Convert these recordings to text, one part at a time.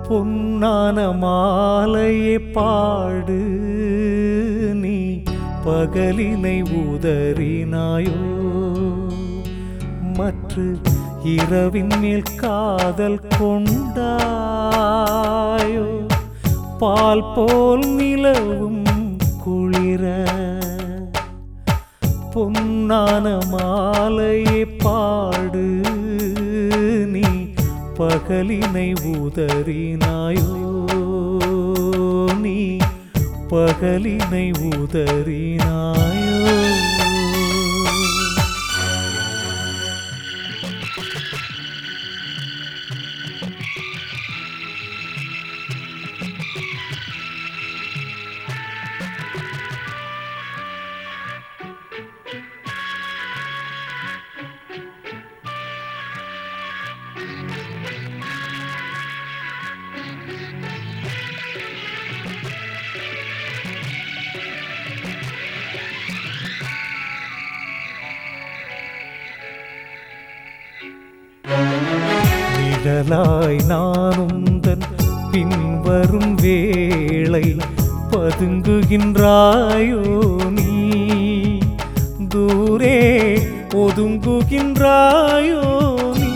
பொன்னான மாலையே பாடு நீ பகலினை உதறினாயோ மற்ற இரவின் மேல் காதல் கொண்டாயோ பால் போல் நிலவும் குளிர பொன்னான மாலையே பாடு நீ பகலினை உதறினாயோ நீ பகலினை உதறினாயோ நிழலாய் நானுந்தன் பின்வரும் வேளை பதுங்குகின்றாயோ நீ தூரே ஒதுங்குகின்றாயோ நீ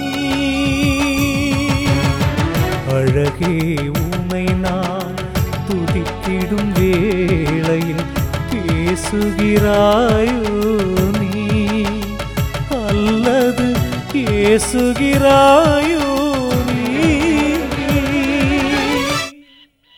அழகே உன்னை நான் துதித்திடும் வேளையில் பேசுகிறாயோ நீ அல்லது பேசுகிறாயோ